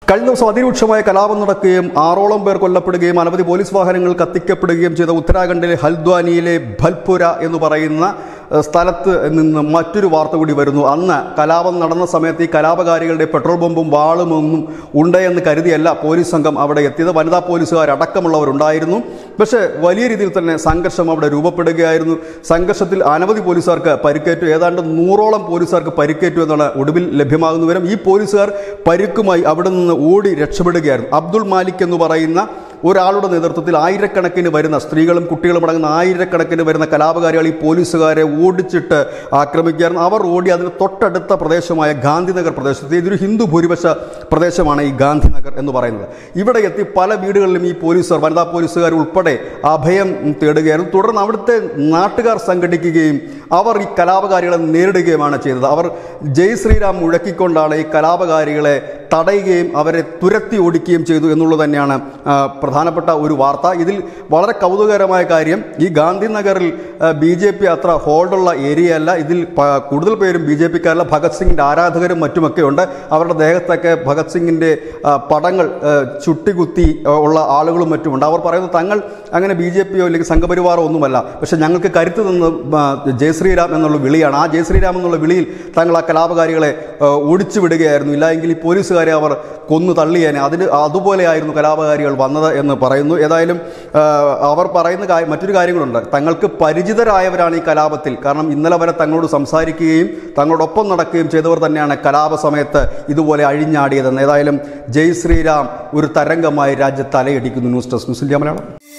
കഴിഞ്ഞ ദിവസം അതിരൂക്ഷമായ കലാപം നടക്കുകയും ആറോളം പേർ കൊല്ലപ്പെടുകയും അനവധി പോലീസ് വാഹനങ്ങൾ കത്തിക്കപ്പെടുകയും ചെയ്ത ഉത്തരാഖണ്ഡിലെ ഹൽദ്വാനിയിലെ ഭൽപുര എന്ന് പറയുന്ന ഏഹ്, സ്ഥലത്ത് നിന്ന് മറ്റൊരു വാർത്ത കൂടി വരുന്നു അന്ന് കലാപം നടന്ന സമയത്ത് ഈ കലാപകാരികളുടെ പെട്രോൾ ബോംബും വാളും ഒന്നും ഉണ്ട് എന്ന് കരുതിയല്ല പോലീസ് സംഘം അവിടെ എത്തിയത് വനിതാ പോലീസുകാരടക്കമുള്ളവരുണ്ടായിരുന്നു പക്ഷേ വലിയ രീതിയിൽ തന്നെ സംഘർഷം അവിടെ രൂപപ്പെടുകയായിരുന്നു സംഘർഷത്തിൽ അനവധി പോലീസുകാർക്ക് പരിക്കേറ്റു ഏതാണ്ട് നൂറോളം പോലീസുകാർക്ക് പരിക്കേറ്റു എന്നാണ് ഒടുവിൽ ലഭ്യമാകുന്ന വിവരം ഈ പോലീസുകാർ പരിക്കുമായി അവിടെ നിന്ന് ഓടി രക്ഷപ്പെടുകയായിരുന്നു അബ്ദുൾ മാലിക് എന്ന് പറയുന്ന ഒരാളുടെ നേതൃത്വത്തിൽ ആയിരക്കണക്കിന് വരുന്ന സ്ത്രീകളും കുട്ടികളും അടങ്ങുന്ന ആയിരക്കണക്കിന് വരുന്ന കലാപകാരികൾ ഈ പോലീസുകാരെ ഓടിച്ചിട്ട് ആക്രമിക്കുകയായിരുന്നു അവർ ഓടി അതിന് തൊട്ടടുത്ത പ്രദേശമായ ഗാന്ധിനഗർ പ്രദേശത്ത് ഇതൊരു ഹിന്ദു ഭൂരിപക്ഷ പ്രദേശമാണ് ഈ ഗാന്ധിനഗർ എന്ന് പറയുന്നത് ഇവിടെ എത്തി പല വീടുകളിലും ഈ പോലീസുകാർ വനിതാ പോലീസുകാർ ഉൾപ്പെടെ അഭയം തേടുകയായിരുന്നു തുടർന്ന് അവിടുത്തെ നാട്ടുകാർ സംഘടിക്കുകയും അവർ ഈ കലാപകാരികളെ നേരിടുകയുമാണ് ചെയ്തത് അവർ ജയ് ശ്രീരാം മുഴക്കിക്കൊണ്ടാണ് ഈ കലാപകാരികളെ തടയുകയും അവരെ തുരത്തി ഓടിക്കുകയും ചെയ്തു എന്നുള്ളത് തന്നെയാണ് ആ, പ്രധാനപ്പെട്ട ഒരു വാർത്ത ഇതിൽ വളരെ കൗതുകകരമായ കാര്യം ഈ ഗാന്ധിനഗറിൽ ബി ജെ പി അത്ര ഹോൾഡുള്ള ഏരിയ അല്ല ഇതിൽ പ- കൂടുതൽ പേരും ബി ജെ പിക്കാരല്ല ഭഗത് സിംഗിൻ്റെ ആരാധകരും മറ്റുമൊക്കെ ഉണ്ട് അവരുടെ ദേഹത്തൊക്കെ ഭഗത് സിംഗിൻ്റെ ആ, പടങ്ങൾ ആ, ചുട്ടികുത്തി ആ, ഉള്ള ആളുകളും മറ്റുമുണ്ട് അവർ പറയുന്നത് തങ്ങൾ അങ്ങനെ ബി ജെ പിയോ അല്ലെങ്കിൽ സംഘപരിവാറോ ഒന്നുമല്ല പക്ഷെ ഞങ്ങൾക്ക് കരുത്ത് തന്ന ആ, ജയ് ശ്രീരാം എന്നുള്ള വിളിയാണ് ആ ജയ് ശ്രീരാം എന്നുള്ള വിളിയിൽ തങ്ങൾ ആ കലാപകാരികളെ ആ, ഓടിച്ചു വിടുകയായിരുന്നു ഇല്ല എങ്കിൽ ഈ പോലീസുകാരെ അവർ കൊന്നു തള്ളിയേനെ അതിന് അതുപോലെയായിരുന്നു കലാപകാരികൾ വന്നത് എന്ന് പറയുന്നു ഏതായാലും ആ, അവർ പറയുന്ന കാര്യം മറ്റൊരു കാര്യങ്ങളുണ്ട് തങ്ങൾക്ക് പരിചിതരായവരാണ് ഈ കലാപത്തിൽ കാരണം ഇന്നലെ വരെ തങ്ങളോട് സംസാരിക്കുകയും തങ്ങളോടൊപ്പം നടക്കുകയും ചെയ്തവർ തന്നെയാണ് കലാപ സമയത്ത് ഇതുപോലെ അഴിഞ്ഞാടിയതെന്ന് ഏതായാലും ജയ് ശ്രീരാം ഒരു തരംഗമായി രാജ്യത്ത് തലയടിക്കുന്നു news desk news India Malayalam